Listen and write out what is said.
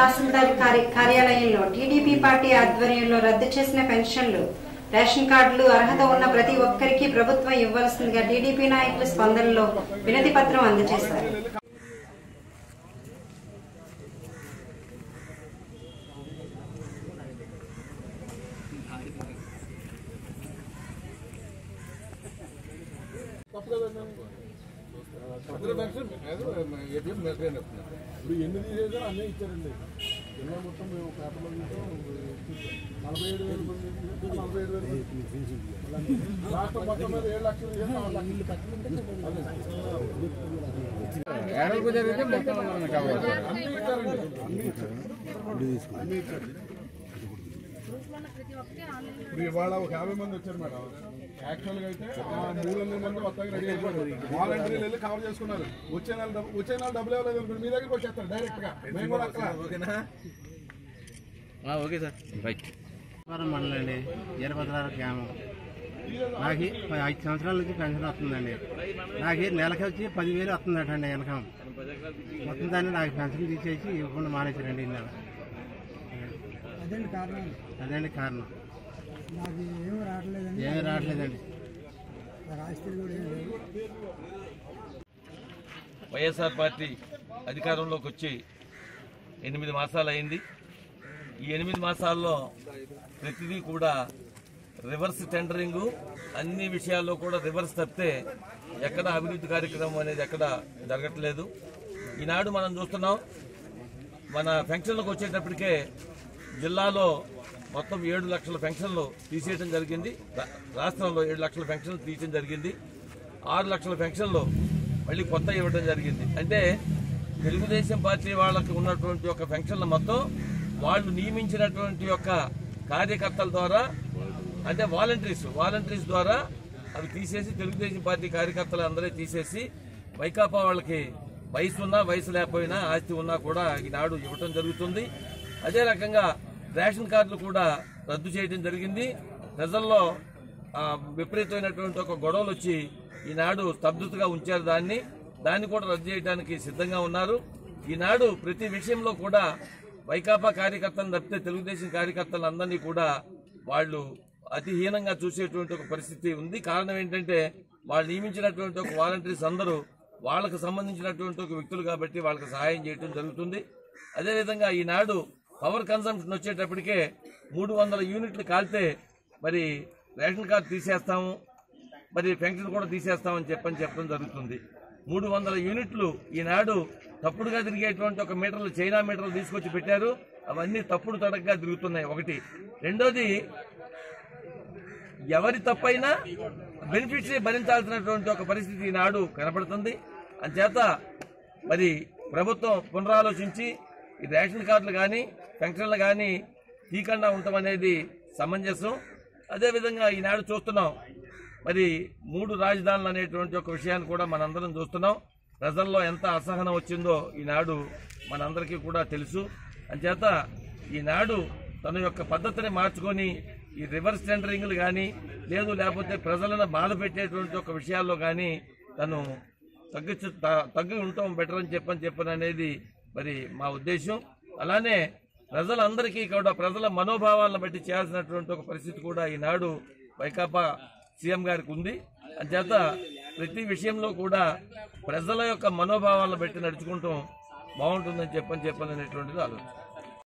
తహసీల్దార్ కార్య- కార్యాలయంలో TDP party ఆధ్వర్యంలో రద్దు చేసిన పెన్షన్లు రేషన్ కార్డులు అర్హత ఉన్న ప్రతి ఒక్కరికి ప్రభుత్వం ఇవ్వాల్సిందిగా టీడీపీ నాయకుల స్పందనలో వినతి పత్రం అందజేశారు ఇప్పుడు ఎన్ని తీసేసారో అన్నీ ఇచ్చారండి జిల్లా మొత్తం మేము పేపర్లో చూసాం నలభై ఏడు వేల మంది తీసేస్తే నలభై ఏడు వేల మంది రాష్ట్రం మొత్తం మీద ఏడు లక్షలు తీసేస్తే ఆరు లక్షలు అన్నీ ఇచ్చారండి అన్నీ ఇచ్చారు అన్నీ ఇచ్చారు ఇప్పుడు ఇవాళ ఒక యాభై మంది వచ్చారు మేడం యాక్చువల్ గా అయితే ఆ మూడు వందల మంది మొత్తం రెడీ అయిపోయారు వాలంటీర్లు వెళ్ళి కవర్ చేసుకున్నారు వచ్చే నెల డబ్బు- వచ్చే నెల డబ్బులు ఇవ్వలేదు అనుకోండి మీ దగ్గరికి వచ్చేస్తారు డైరెక్ట్ గా మేము కూడా అక్కడ ఓకే సార్ రైట్ వరం మండలండి వీరభద్రాల గ్రామం నాకు ఐదు సంవత్సరాల నుంచి పెన్షన్ వస్తుందండి నాకు నెలకి వచ్చి పదివేలు వస్తుందటండి ఇన్కమ్ మొత్తం దాన్ని నాకు పెన్షన్ తీసేసి ఇవ్వకుండా మానేశారండి ఈ నెల అదండి కారణం అదండి కారణం నాకు ఏమి రావట్లేదండి ఏమీ రావట్లేదండి నాకు ఆస్తి కూడా ఏం లేదు వైఎస్ఆర్ పార్టీ అధికారంలోకి వచ్చి ఎనిమిది మాసాలు అయింది ఈ ఎనిమిది మాసాల్లో ప్రతిదీ కూడా రివర్స్ టెండరింగ్ అన్ని విషయాల్లో కూడా రివర్స్ తప్పితే ఎక్కడ అభివృద్ధి కార్యక్రమం అనేది ఎక్కడ జరగట్లేదు ఈనాడు మనం చూస్తున్నాం మన పెన్షన్లకు వచ్చేటప్పటికే జిల్లాలో మొత్తం ఏడు లక్షల పెన్షన్లు తీసేయడం జరిగింది రా- రాష్ట్రంలో ఏడు లక్షల పెన్షన్లు తీయడం జరిగింది ఆరు లక్షల పెన్షన్లు మళ్ళీ కొత్త ఇవ్వడం జరిగింది అంటే తెలుగుదేశం పార్టీ వాళ్ళకి ఉన్నటువంటి ఒక పెన్షన్ల మొత్తం వాళ్ళు నియమించినటువంటి యొక్క కార్యకర్తల ద్వారా అంటే వాలంటీర్స్ వాలంటీర్స్ ద్వారా అవి తీసేసి తెలుగుదేశం పార్టీ కార్యకర్తలు అందరూ తీసేసి వైకాపా వాళ్ళకి వయసు ఉన్నా వయసు లేకపోయినా ఆస్తి ఉన్నా కూడా ఈనాడు ఇవ్వటం జరుగుతుంది అదే రకంగా రేషన్ కార్డులు కూడా రద్దు చేయడం జరిగింది ప్రజల్లో ఆ, విపరీతమైనటువంటి ఒక గొడవలు వచ్చి ఈనాడు స్తబ్దతగా ఉంచారు దాన్ని దాన్ని కూడా రద్దు చేయడానికి సిద్ధంగా ఉన్నారు ఈనాడు ప్రతి విషయంలో కూడా వైకాపా కార్యకర్తలను తప్పితే తెలుగుదేశం కార్యకర్తలందరినీ కూడా వాళ్ళు అతి హీనంగా చూసేటువంటి ఒక పరిస్థితి ఉంది కారణం ఏంటంటే వాళ్ళు నియమించినటువంటి ఒక వాలంటీర్స్ అందరూ వాళ్ళకు సంబంధించినటువంటి ఒక వ్యక్తులు కాబట్టి వాళ్ళకి సహాయం చేయడం జరుగుతుంది అదేవిధంగా ఈనాడు పవర్ కన్సంప్షన్ వచ్చేటప్పటికే మూడు వందల యూనిట్లు కాల్తే మరి రేషన్ కార్డు తీసేస్తాము మరి పెన్షన్ కూడా తీసేస్తామని చెప్పని చెప్పడం జరుగుతుంది మూడు వందల యూనిట్లు ఈనాడు తప్పుడుగా తిరిగేటువంటి ఒక మీటర్లు చైనా మీటర్లు తీసుకొచ్చి పెట్టారు అవన్నీ తప్పుడు తడకగా తిరుగుతున్నాయి ఒకటి రెండోది ఎవరి తప్పైనా బెనిఫిట్స్ భరించాల్సినటువంటి ఒక పరిస్థితి ఈనాడు కనపడుతుంది అంచేత మరి ప్రభుత్వం పునరాలోచించి ఈ రేషన్ కార్డులు కానీ పెన్షన్లు కానీ తీయకుండా ఉండటం అనేది సమంజసం అదేవిధంగా ఈనాడు చూస్తున్నాం మరి మూడు రాజధానులు అనేటువంటి ఒక విషయాన్ని కూడా మనందరం చూస్తున్నాం ప్రజల్లో ఎంత అసహనం వచ్చిందో ఈనాడు మనందరికీ కూడా తెలుసు అంచేత ఈనాడు తన యొక్క పద్ధతిని మార్చుకొని ఈ రివర్స్ టెండరింగ్లు కానీ లేదు లేకపోతే ప్రజలను బాధ పెట్టేటువంటి ఒక విషయాల్లో కానీ తను తగ్గించు త- తగ్గి ఉండటం బెటర్ అని చెప్పని చెప్పని అనేది మరి మా ఉద్దేశం అలానే ప్రజలందరికీ కూడా ప్రజల మనోభావాలను బట్టి చేయాల్సినటువంటి ఒక పరిస్థితి కూడా ఈనాడు వైకాపా సీఎం గారికి ఉంది అంచేత ప్రతి విషయంలో కూడా ప్రజల యొక్క మనోభావాలను బట్టి నడుచుకుంటాం బాగుంటుందని చెప్పని చెప్పని అనేటువంటిది ఆలోచన